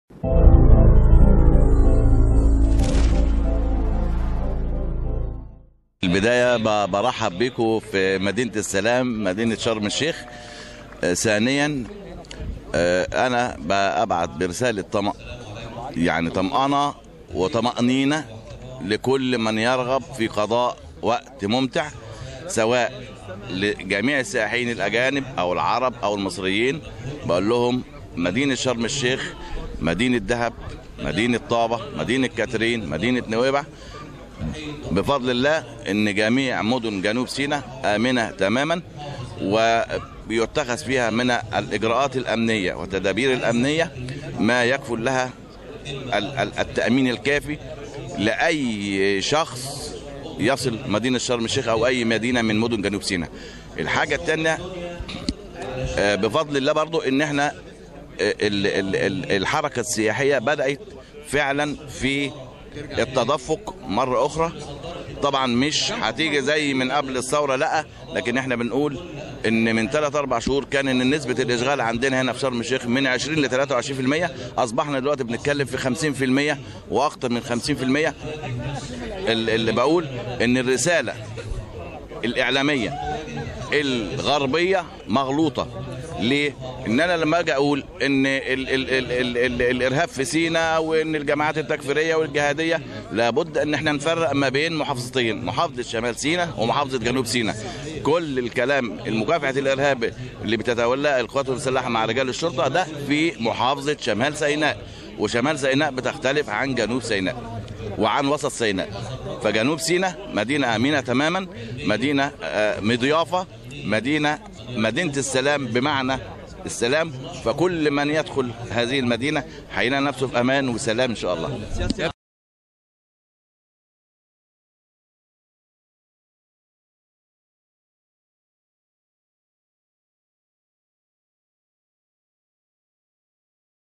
البداية ب- برحب بكم في مدينة السلام مدينة شرم الشيخ آه، ثانيا آه، أنا بأبعت برسالة طم... يعني طمأنة وطمأنينة لكل من يرغب في قضاء وقت ممتع سواء لجميع السائحين الأجانب أو العرب أو المصريين بقول لهم مدينة شرم الشيخ مدينة دهب مدينة طابة مدينة كاترين مدينة نويبع بفضل الله ان جميع مدن جنوب سيناء امنه تماما ويتخذ فيها من الاجراءات الامنيه والتدابير الامنيه ما يكفل لها ال- ال- التامين الكافي لاي شخص يصل مدينه شرم الشيخ او اي مدينه من مدن جنوب سيناء الحاجه الثانيه آه، بفضل الله برضو ان احنا آه، ال- ال- ال- الحركه السياحيه بدات فعلا في التدفق مره اخرى طبعا مش هتيجي زي من قبل الثوره لا لكن احنا بنقول ان من 3 4 شهور كان ان نسبه الاشغال عندنا هنا في شرم الشيخ من 20 ل 23% اصبحنا دلوقتي بنتكلم في 50% واكثر من 50% ال- اللي بقول ان الرساله الاعلاميه الغربيه مغلوطه ليه؟ ان انا لما اجي اقول ان ال ال ال ال ال الارهاب في سيناء وان الجماعات التكفيريه والجهاديه لابد ان احنا نفرق ما بين محافظتين محافظه شمال سيناء ومحافظه جنوب سيناء كل الكلام المكافحه الارهاب اللي بتتولاه القوات المسلحه مع رجال الشرطه ده في محافظه شمال سيناء وشمال سيناء بتختلف عن جنوب سيناء وعن وسط سيناء فجنوب سيناء مدينة آمنة تماما مدينة آه، مضيافة مدينة مدينة السلام بمعنى السلام فكل من يدخل هذه المدينة هيلاقي نفسه في أمان وسلام إن شاء الله